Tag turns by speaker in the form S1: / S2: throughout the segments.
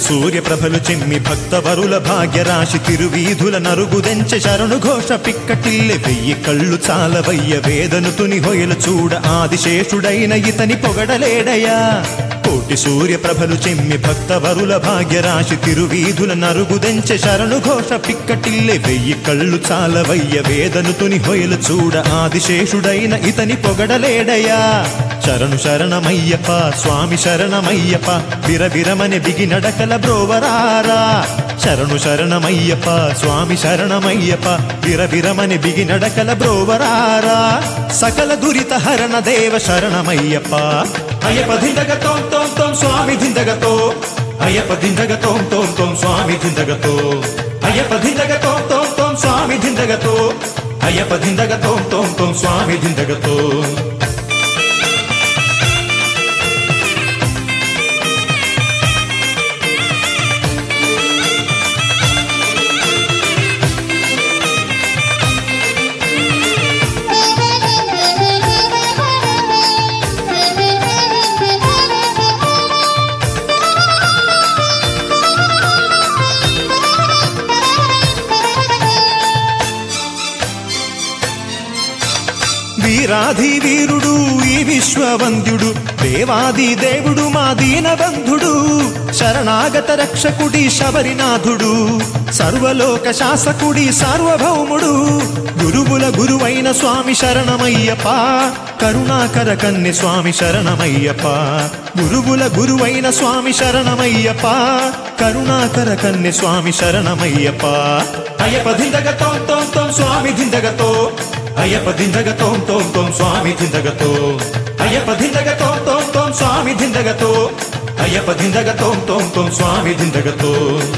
S1: సూర్య ప్రభలు చెమ్మి భక్త వరుల భాగ్యరాశి తిరువీధుల నరుగుదెంచె శరణు ఘోష పిక్కటిల్లె వెయ్యి కళ్ళు చాలవయ్య వేదను తుని హొయలు చూడ ఆదిశేషుడైన ఇతని పొగడలేడయా కోటి సూర్య ప్రభలు చెమ్మి భక్త వరుల భాగ్యరాశి తిరువీధుల నరుగుదెంచె శరణు ఘోష పిక్కటిల్లె వెయ్యి కళ్ళు చాలవయ్య వేదను తుని హొయలు చూడ ఆదిశేషుడైన ఇతని పొగడలేడయా శరణు శరణమయ్యప్ప స్వామి శరణమయ్యప్ప విరవిరమని బిగి నడకల బ్రోవరారా శరణు శరణమయ్యప్ప స్వామి శరణమయ్యప్ప విరవిరమని బిగి నడకల బ్రోవరారా సకల దురిత హరణ దేవ శరణమయ్యప్ప అయ్యప్ప దిందగ తోం తోం తోం స్వామి దిందగతో అయ్యప్ప దిందగ తోం తోం తోం స్వామి దిందగతో అయ్యప్ప దిందగ తోం తోం తోం స్వామి దిందగతో అయ్యప్ప దిందగ తోం తోం తోం స్వామి దిందగతో వీరాధి వీరుడు ఈ విశ్వవంద్యుడు దేవాది దేవుడు మా దీనబంధుడు శరణాగత రక్షకుడి శబరినాథుడు సర్వలోక శాసకుడి సార్వభౌముడు గురువుల గురువైన స్వామి శరణమయ్యప్ప కరుణాకర కన్నె స్వామి శరణమయ్యప్ప గురువుల గురువైన స్వామి శరణమయ్యప్ప కరుణాకర కన్నె స్వామి శరణమయ్యప్ప అయ్యప్ప దిందగ తోం తోం తోం స్వామి దిందగతో అయ్యప్ప దిందగ తోం తోం తోం స్వామి దిందగతో అయ్యప్ప దిందగ తోం తోం తోం స్వామి దిందగతో అయ్యప్ప దిందగ తోం తోం తోం స్వామి దిందగతో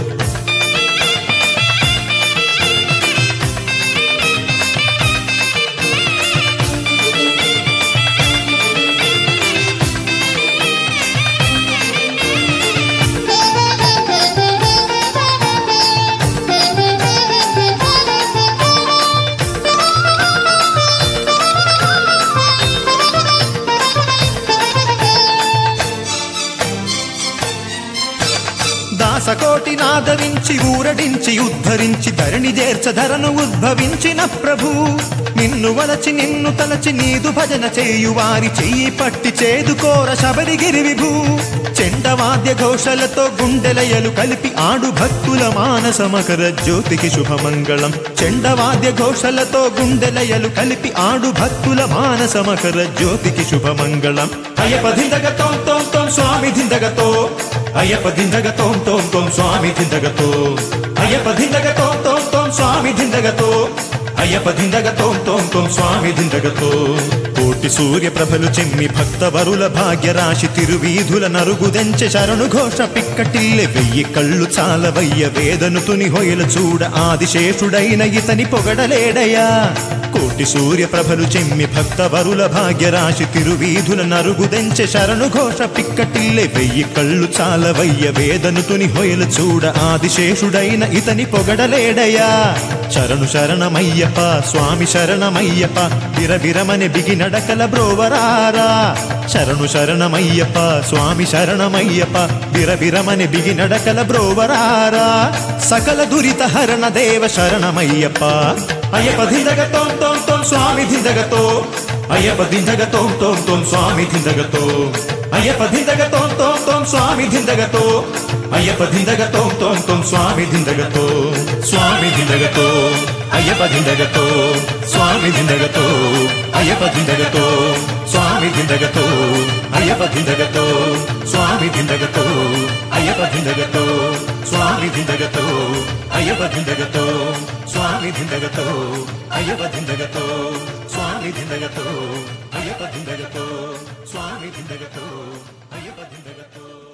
S1: దాసకోటి నాదరించి ఊరడించి ఉద్ధరించి ధరణి చేర్చ ధరను ఉద్భవించిన ప్రభు నిన్ను వలచి నిన్ను తలచి నీదు భజన చేయు వారి చెయ్యి పట్టి చేదుకోర శబరిగిరి విభూ చెండవాద్య ఘోషలతో గుండెలయలు కలిపి ఆడు భక్తుల మానస మకర జ్యోతికి శుభమంగళం చెండవాద్య ఘోషలతో గుండెలయలు కలిపి ఆడు భక్తుల మానస మకర జ్యోతికి శుభమంగళం అయ్యప్ప దిందగ తోం తోం తోం స్వామి దిందగతో అయ్యప్ప దిందగ తోం తోం తోం స్వామి దిందగతో అయ్యప్ప దిందగ తోం తోం తోం స్వామి దిందగతో అయ్యప్ప దిందగ తోం తోం తోం స్వామి దిందగతో కోటి సూర్య ప్రభలు చెమ్మి భక్త వరుల భాగ్యరాశి తిరువీధుల నరుగుదెంచె శరణు ఘోష పిక్కటిల్లె వెయ్యి కళ్ళు చాలవయ్య వేదను తుని హొయలు చూడ ఆదిశేషుడైన ఇతని పొగడలేడయా కోటి సూర్య ప్రభలు చెమ్మి భక్త వరుల భాగ్యరాశి తిరువీధుల నరుగుదెంచె శరణు ఘోష పిక్కటిల్లె వెయ్యి కళ్ళు చాలవయ్య వేదను తుని హొయలు చూడ ఆదిశేషుడైన ఇతని పొగడలేడయా శరణు శరణమయ్యప్ప స్వామి శరణమయ్యప్ప విరవిరమని బిగి నడకల బ్రోవరారా శరణు శరణమయ్యప్ప స్వామి శరణమయ్యప్ప విరవిరమని బిగి నడకల బ్రోవరారా సకల దురిత హరణ దేవ శరణమయ్యప్ప అయ్యప్ప దిందగ తోం తోం తోం స్వామి దిందగతో అయ్యప్ప దిందగ తోం తోం తోం స్వామి దిందగతో అయ్యప్ప దిందగ తోం తోం తోం స్వామి దిందగతో అయ్యప్ప దిందగ తోం తోం తోం స్వామి దిందగతో స్వామి దిందగతో అయ్యప్ప దిందగతో స్వామి దిందగతో అయ్యప్ప దిందగతో స్వామి దిందగతో అయ్యప్ప దిందగతో స్వామి దిందగతో అయ్యప్ప దిందగతో స్వామి దిందగతో అయ్యప్ప దిందగతో స్వామి దిందగతో అయ్యప్ప దిందగతో స్వామి దిందగతో అయ్యప్ప దిందగతో స్వామి దిందగతో అయ్యప్ప దిందగతో